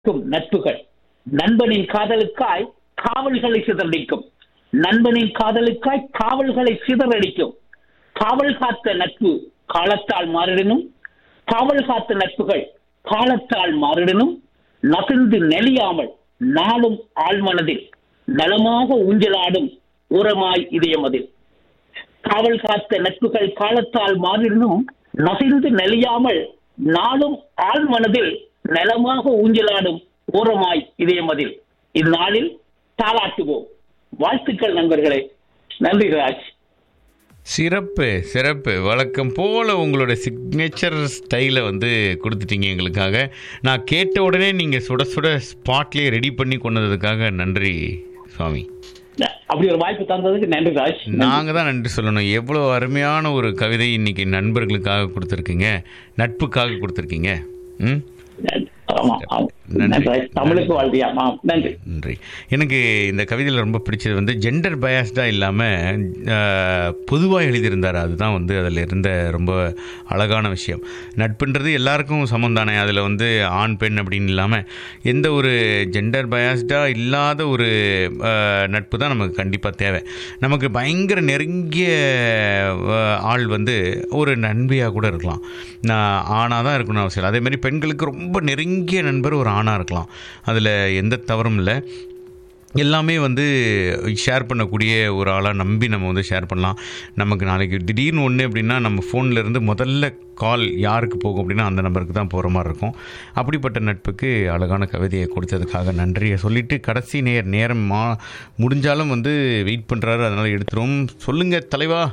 இருக்கும் நட்புகள் நண்பனின் காதலுக்காய் காவல்களை சிதறடிக்கும் நண்பனின் காதலுக்காய் காவல்களை சிதறடிக்கும் காவல் காத்த நட்பு காலத்தால் மாறிடனும் காவல் காத்த நட்புகள் காலத்தால் மாறிடனும் நகர்ந்து நெளியாமல் நாளும் ஆழ்மனதில் நலமாக ஊஞ்சலாடும் உரமாய் இதயமதில் காவல் காத்த நட்புகள் காலத்தால் மாறிடனும் நசிந்து நெளியாமல் நாளும் ஆழ்மனதில் நலமாக ஊஞ்சலாடும் ஓரமாய் இதயமதில் இந்நாளில் தாளாட்டுவோம் வாழ்த்துக்கள் நண்பர்களே நன்றி ராஜ் சிறப்பு சிறப்பு வழக்கம் போல் உங்களோட சிக்னேச்சர் ஸ்டைலை வந்து கொடுத்துட்டீங்க எங்களுக்காக நான் கேட்ட உடனே நீங்கள் சுட சுட ஸ்பாட்லேயே ரெடி பண்ணி கொண்டதுக்காக நன்றி சுவாமி அப்படி ஒரு வாய்ப்பு தந்ததுக்கு நன்றி ராஜ் நாங்கள் தான் நன்றி சொல்லணும் எவ்வளோ அருமையான ஒரு கவிதை இன்னைக்கு நண்பர்களுக்காக கொடுத்துருக்கீங்க நட்புக்காக கொடுத்துருக்கீங்க ம் ஆமா ஆமா. நன்றி ராஜ். தமிழுக்கு வாழ்வியா ஆமாம் நன்றி நன்றி எனக்கு இந்த கவிதையில் ரொம்ப பிடிச்சது வந்து ஜெண்டர் பயாஸ்டாக இல்லாமல் பொதுவாக எழுதியிருந்தார் அதுதான் வந்து அதில் இருந்த ரொம்ப அழகான விஷயம் நட்புன்றது எல்லாருக்கும் சமம் தானே அதில் வந்து ஆண் பெண் அப்படின்னு இல்லாமல் எந்த ஒரு ஜெண்டர் பயாஸ்டாக இல்லாத ஒரு அஹ், நட்பு தான் நமக்கு கண்டிப்பாக தேவை நமக்கு பயங்கர நெருங்கிய அஹ், ஆள் வந்து ஒரு நண்பியாக கூட இருக்கலாம் நான் ஆணாக தான் இருக்கணும் அவசியம் இல்லை. அதே மாதிரி பெண்களுக்கு ரொம்ப நெருங்கிய நண்பர் ஒரு ஆணாக இருக்கலாம் அதில் எந்த தவறும் இல்லை எல்லாமே வந்து ஷேர் பண்ணக்கூடிய ஒரு ஆளாக நம்பி நம்ம வந்து ஷேர் பண்ணலாம் நமக்கு நாளைக்கு திடீர்னு ஒன்று அப்படின்னா நம்ம ஃபோன்ல இருந்து முதல்ல கால் யாருக்கு போகும் அப்படின்னா அந்த நம்பருக்கு தான் போகிற மாதிரி இருக்கும் அப்படிப்பட்ட நட்புக்கு அழகான கவிதையை கொடுத்ததுக்காக நன்றியை சொல்லிட்டு கடைசி நேர் நேரம் மா முடிஞ்சாலும் வந்து வெயிட் பண்ணுறாரு அதனால் எடுத்துருவோம் சொல்லுங்கள் தலைவா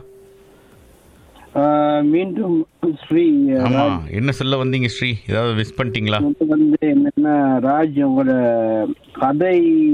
ஆஹ் மீண்டும் ஸ்ரீ ஆமாம் என்ன சொல்ல வந்தீங்க ஸ்ரீ ஏதாவது மிஸ் பண்ணிட்டீங்களா ராஜ் வந்து என்னன்னா ராஜ் உங்களோட கதை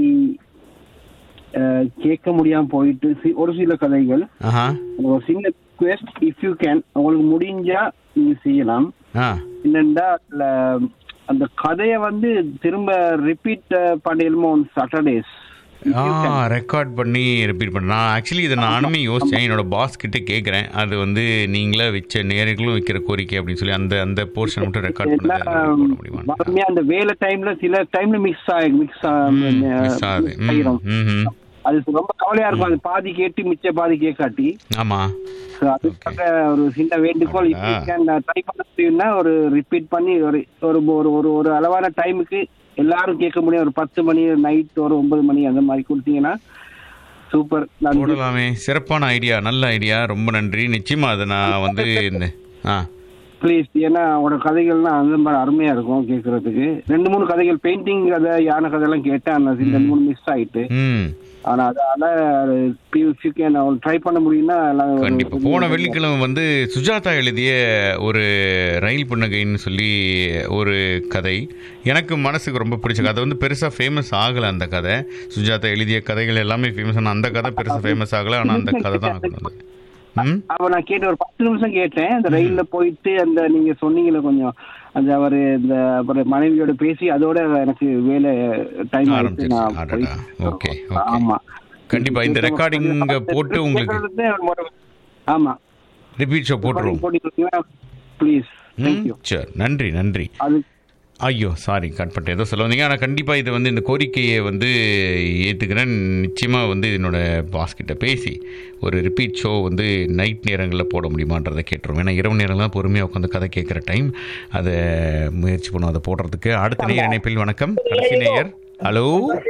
ஆஹ் கேட்க முடியாம போயிட்டு சி- ஒரு சில கதைகள் ஆஹா ஒரு சின்ன ரிக்வெஸ்ட் இஃப் யூ கேன் உங்களுக்கு முடிஞ்சா நீங்க செய்யலாம் ஆ என்னண்டா அதுல அந்த கதையை வந்து திரும்ப ரிப்பீட் பண்ணிடலாமோ on சாட்டர்டேஸ் ஆ ரெக்கார்ட் பண்ணி ரிப்பீட் பண்ண நான் ஆக்சுவலி இதை நானுமே யோசித்தேன் என்னோட பாஸ் கிட்ட கேட்குறேன் அது வந்து நீங்களே வச்ச நேர்களும் வைக்கிற கோரிக்கை அப்படின்னு சொல்லி அந்த அந்த போர்ஷன் மட்டும் ரெக்கார்ட் பண்ண பண்ண முடியுமா வறுமையா அந்த வேலை டைம்ல சில டைம்ல மிக்ஸ் ஆகி மிக்ஸ் மிஸ் ஆகுது ம், ஆயிரும் ம், ம். அது ரொம்ப கவலையா இருக்கும் அது பாதி கேட்டு மிச்ச பாதி கேட்காட்டி ஆமாம் So, அதுக்காக ஒரு சின்ன வேண்டுகோள் அடடா. ட்ரை பண்ண முடியும்னா ஒரு ரிப்பீட் பண்ணி ஒரு ஒரு ஒரு ஒரு ஒரு அளவான டைமுக்கு எல்லாரும் கேட்க முடியும் ஒரு பத்து மணி நைட் ஒரு ஒன்பது மணி அந்த மாதிரி கொடுத்தீங்கன்னா சூப்பர் நன்றி போடலாமே சிறப்பான ஐடியா நல்ல ஐடியா ரொம்ப நன்றி நிச்சயமா அதை நான் வந்து இந்த ஆ ப்ளீஸ் ஏன்னா அவரோட கதைகள்லாம் அந்த மாதிரி அருமையா இருக்கும் கேட்கறதுக்கு ரெண்டு மூணு கதைகள் பெயிண்டிங் கதை யானை கதையெல்லாம் கேட்டேன் அந்த ரெண்டு மூணு மிஸ் ஆயிட்டு ம் ஆனா அதால கேன் ட்ரை பண்ண முடியும்னா எல்லாம் ஒரு- கண்டிப்பாக போன வெள்ளிக்கிழமை வந்து சுஜாதா எழுதிய ஒரு ரயில் புன்னகைன்னு சொல்லி ஒரு கதை எனக்கு மனசுக்கு ரொம்ப பிடிச்ச கதை வந்து பெருசாக ஃபேமஸ் ஆகலை அந்த கதை சுஜாதா எழுதிய கதைகள் எல்லாமே ஃபேமஸ் ஆனால் அந்த கதை பெருசாக ஃபேமஸ் ஆகலை ஆனால் அந்த கதை தான் ஆகணும் அது ம் அப்ப நான் கேட்டு ஒரு பத்து நிமிஷம் கேட்டேன் அந்த ரயில்ல போயிட்டு அந்த நீங்க சொன்னீங்களே கொஞ்சம் அந்த அவரு இந்த அப்புறம் மனைவியோட பேசி அதோட எனக்கு வேலை டைம் ஆயிடுச்சு ஆரம்பிச்சிருச்சு. நான் அடடா. போய்- ஓகே, ஓகே. ஆமா கண்டிப்பா இந்த ரெக்கார்டிங் போட்டு உங்களுக்கு கேட்கறதுக்கு ஒரு முறை- ஆமா ரிப்பீட் ஷோ போட்டுருவோம் ப்ளீஸ் ம், தேங்க்யூ சரி நன்றி நன்றி அது ஐயோ சாரி கட் பண்ணிட்டேன் ஏதோ சொல்ல வந்தீங்க ஆனால் கண்டிப்பாக இது வந்து இந்த கோரிக்கையை வந்து ஏற்றுக்கிறேன் நிச்சயமாக வந்து என்னோட பாஸ் கிட்ட பேசி ஒரு ரிப்பீட் ஷோ வந்து நைட் நேரங்களில் போட முடியுமான்றதை கேட்டுருவோம் ஏன்னா இரவு நேரங்கள்லாம் பொறுமையாக உட்காந்து கதை கேட்குற டைம் அதை முயற்சி பண்ணுவோம் அதை போடுறதுக்கு அடுத்த நேயர் இணைப்பில் வணக்கம் கடைசி நேயர் hello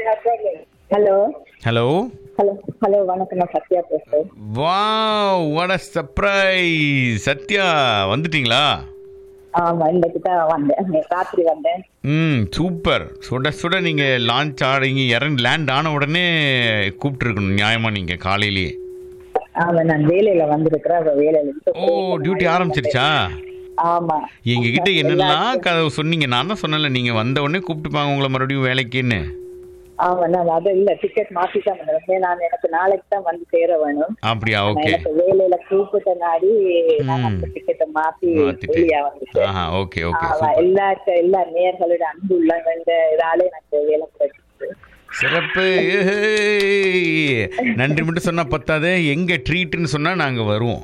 hello hello hello hello வணக்கம் நான் சத்யா பேசுறேன் வா வாட் அ சர்ப்ரைஸ் சத்யா வந்துட்டீங்களா ஆமா இன்னைக்கு தான் வந்தேன் நேத்து ராத்திரி வந்தேன் ம் சூப்பர் சுட சுட நீங்கள் லான்ச் ஆடிங்க இறங்கி லேண்ட் ஆன உடனே கூப்பிட்டுருக்கணும் நியாயமாக நீங்கள் காலையிலேயே ஆமா நான் வேலையில வந்திருக்கிறேன் அப்ப வேலையில இருந்து ஓ டியூட்டி ஆரம்பிச்சிருச்சா ஆமா எங்ககிட்ட என்னெல்லாம் கதை சொன்னீங்க நான் தான் சொன்னல நீங்கள் வந்த உடனே கூப்பிட்டுப்பாங்க உங்களை மறுபடியும் வேலைக்குன்னு ஆமா நான் அது இல்ல டிக்கெட் மாத்தி தான் வந்தேன் நான் எனக்கு நாளைக்கு தான் வந்து சேர வேணும் அப்படியா ஆனா ஓகே எனக்கு வேலையில கூப்பிட்ட நாடி நான் ம். அந்த டிக்கெட்டை மாத்தி மாத்திட்டு. வெளியா வந்துட்டேன் ஆஹா ஓகே ஓகே ஆமா எல்லா எல்லா நேர்களோட அன்பு உள்ளவங்க இந்த இதாலே எனக்கு வேலை கிடைச்சிச்சு சிறப்பு ஏய். நன்றி மட்டும் சொன்னா பத்தாது எங்க ட்ரீட்னு சொன்னா நாங்க வருவோம்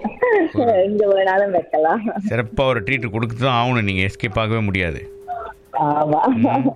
எங்க வேணாலும் வைக்கலாம் சிறப்பா ஒரு ட்ரீட் கொடுத்து தான் ஆகணும் நீங்க எஸ்கேப் ஆகவே முடியாது ஆமா